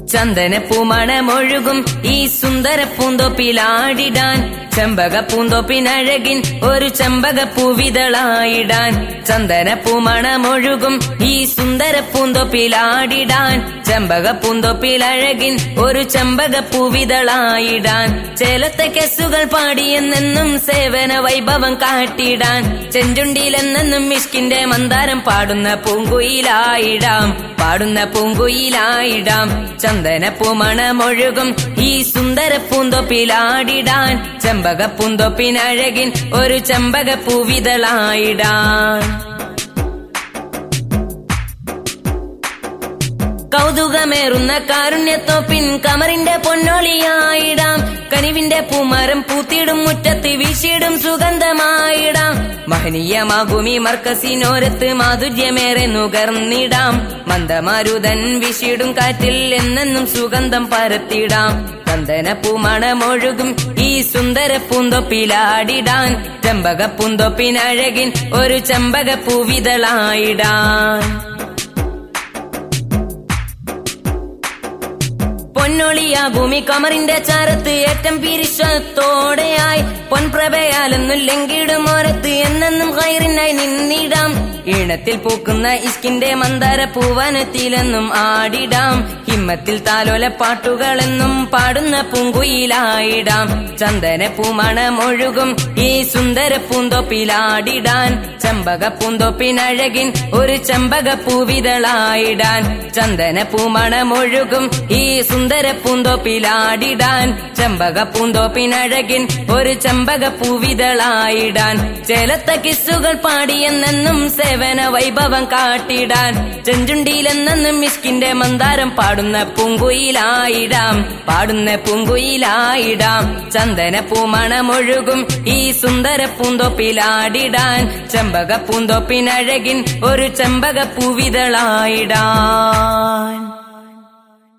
ചന്ദനപ്പൂമണമൊഴുകും ഈ സുന്ദര പൂന്തോപ്പിലാടിടാൻ ചെമ്പക പൂന്തോപ്പിനഴകിൻ ഒരു ചെമ്പക പൂവിതളായിടാൻ ചന്ദനപ്പൂമണമൊഴുകും ഈ സുന്ദര പൂന്തോപ്പിലാടിടാൻ ചെമ്പക പൂന്തോപ്പിലഴകിൻ ഒരു ചെമ്പക പൂവിതളായിടാൻ ചേലത്തെ കെസ്സുകൾ പാടിയെന്നെന്നും സേവന വൈഭവം കാട്ടിടാൻ ചെഞ്ചുണ്ടിയിലെന്നെന്നും മിഷ്കിന്റെ മന്ദാരം പാടുന്ന പൂങ്കുയിലായിടാം പാടുന്ന പൂങ്കുയിലായിടാം ചന്ദനപ്പൂമണമൊഴുകും ഈ സുന്ദര പൂന്തോപ്പിലാടിടാൻ ചെമ്പക പൂന്തോപ്പിനഴകിൻ ഒരു ചെമ്പക പൂവിതളായിടാൻ കൗതുകമേറുന്ന കാരുണ്യത്തോപ്പിൻ കമറിന്റെ പൊന്നൊളിയായിടാം കനിവിന്റെ പൂമരം പൂത്തിടും മുറ്റത്ത് വീശിടും സുഗന്ധമായിടാം മഹനീയമാകും ഈ മർക്കസിനോരത്ത് മാധുര്യമേറെ നുകർന്നിടാം മന്ദമാരുതൻ വിശിടും കാറ്റിൽ എന്നെന്നും സുഗന്ധം പരത്തിടാം ചന്ദന പൂമണമൊഴുകും ഈ സുന്ദര പൂന്തൊപ്പിലാടിടാൻ ചെമ്പക പൂന്തൊപ്പിനഴകിൻ ഒരു ചെമ്പക പൂവിതളായിടാൻ പൊന്നൊളിയാകും ഈ കമറിന്റെ ചാരത്ത് ഏറ്റം പിരിശത്തോടെയായി പൊൻപ്രഭയാലെന്നും ലംഘിടും ഓരത്ത് എന്നെന്നും കയറിനായി നിന്നിടാം ഈണത്തിൽ പൂക്കുന്ന ഇസ്കിന്റെ മന്ദാര പൂവനത്തിലെന്നും ആടിടാം ഹിമ്മത്തിൽ താലോല പാട്ടുകളെന്നും പാടുന്ന പൂങ്കുയിലായിടാം ചന്ദന പൂമണമൊഴുകും ഈ സുന്ദര പൂന്തോപ്പിലാടിടാൻ ചെമ്പക പൂന്തോപ്പിനഴകിൻ ഒരു ചെമ്പക പൂവിതളായിടാൻ ചന്ദന പൂമണമൊഴുകും ഈ സുന്ദര പൂന്തോപ്പിലാടിടാൻ ചെമ്പക പൂന്തോപ്പിനഴകിൻ ഒരു ചെമ്പക പൂവിതളായിടാൻ ചേലത്ത കിസ്സുകൾ പാടിയെന്നെന്നും സേവന വൈഭവം കാട്ടിടാൻ ചെഞ്ചുണ്ടിയിലെന്നെന്നും മിസ്കിന്റെ മന്ദാരം പാടുന്ന പൂങ്കുയിലായിടാം പാടുന്ന പൂങ്കുയിലായിടാം ചന്ദന പൂമണമൊഴുകും ഈ സുന്ദര പൂന്തോപ്പിലാടിടാൻ ചെമ്പക പൂന്തോപ്പിനഴകിൻ ഒരു ചെമ്പക പൂവിതളായിടാൻ